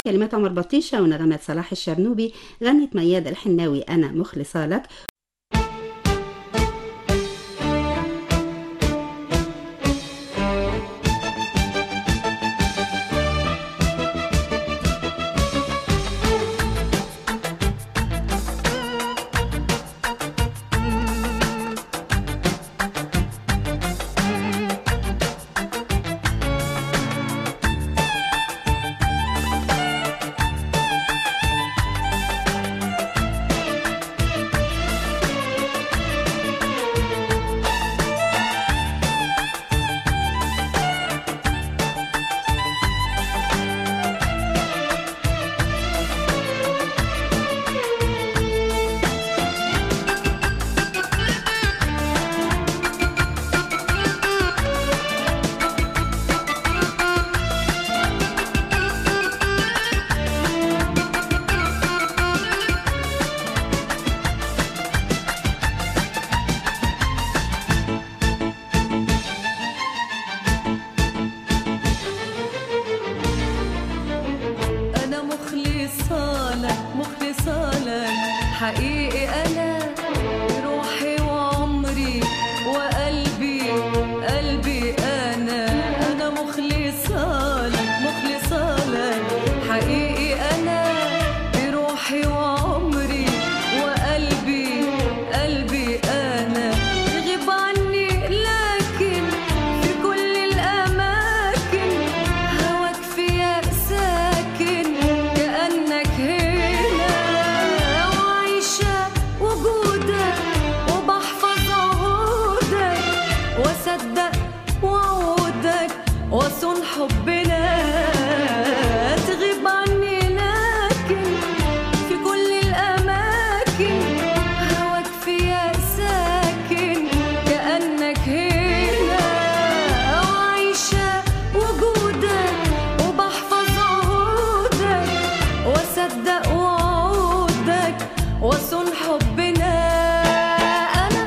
كلمات عمر بطيشة ونغمات صلاح الشرنوبي غنت مياد الحناوي أنا مخلصة لك أنا مخلصة لك مخلصة لك حقيقي أنا روحي وعمري وقلبي قلبي أنا أنا مخلصة لك مخلصة لك حقيقي أنا بروحي وعمري وقلبي قلبي أنا تغيب عني لكن في كل الأماكن هواك فيا ساكن كأنك هنا وعايشة وجودك وبحفظ عهودك وأصدق وعودك وأصون حبنا تغيب عني لكن في كل الأماكن هواك فيا ساكن كأنك هنا وعايشة وجودك وبحفظ عهودك وأصدق وعودك وأصون حبنا أنا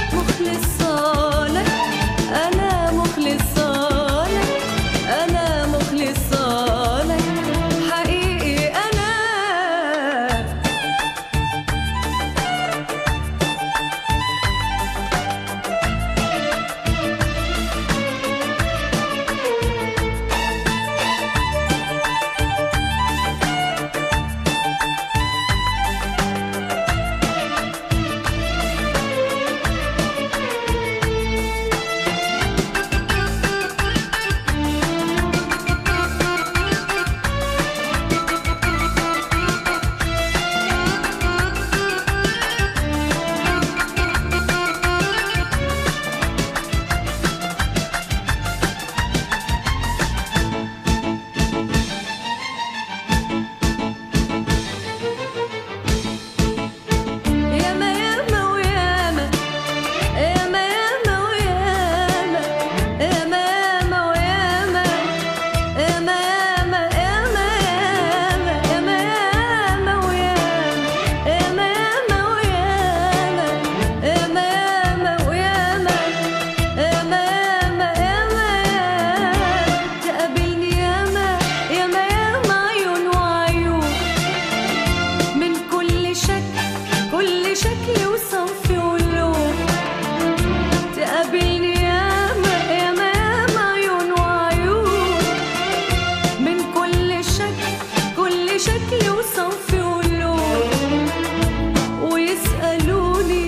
مخلصة لك أنا مخلصة لك أنا مخلصة لك حقيقي أنا ياما ياما وياما ياما ياما وياما ياما ياما وياما ياما ياما ياما ياما ياما وياما ياما ياما وياما ياما ياما وياما ياما ياما ياما تقابلني ياما ياما ياما عيون وعيون من كل شكل كل شكل وصنف ولون تقابلني ياما ياما ياما عيون وعيون من كل شكل كل شكل وصنف ولون ويسألوني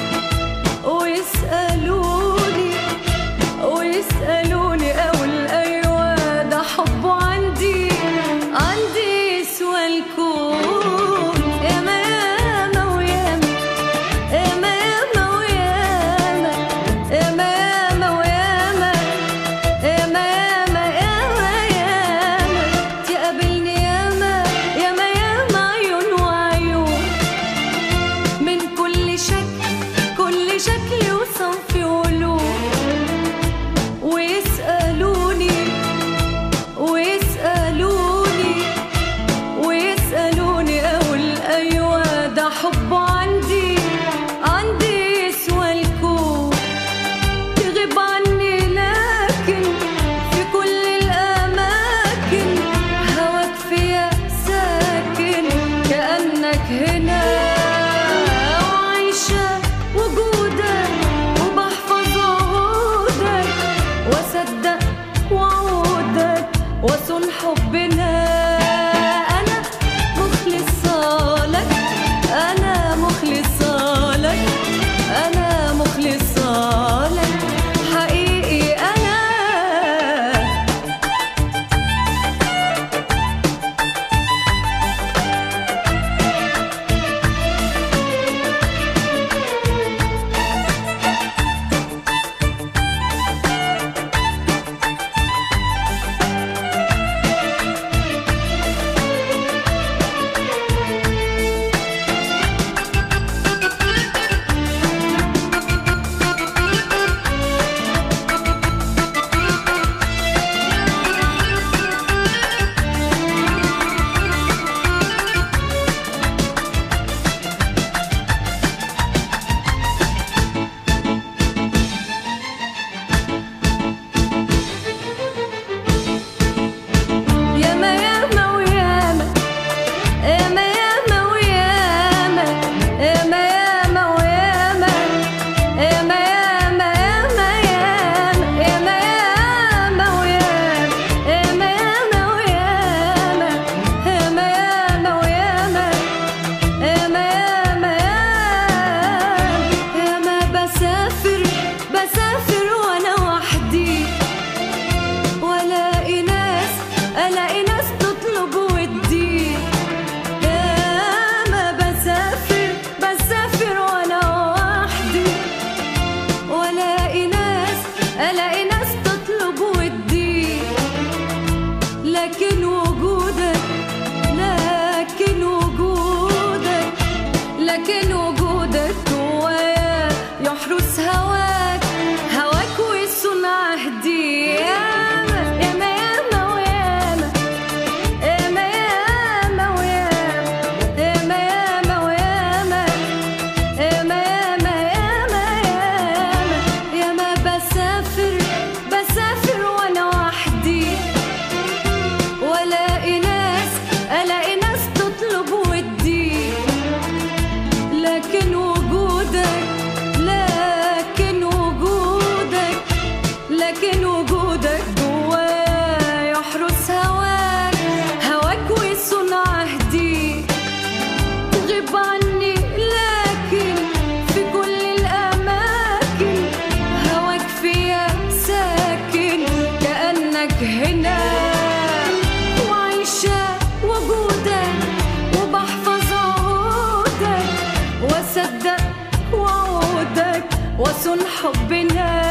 ويسألوني ويسألوني أقول أيوة ده حبه عندي عندي يسوى الكون ياما ياما وياما ياما ياما وياما ياما ياما وياما ياما ياما ياما ياما تقابلني ياما ياما ياما وصن حبنا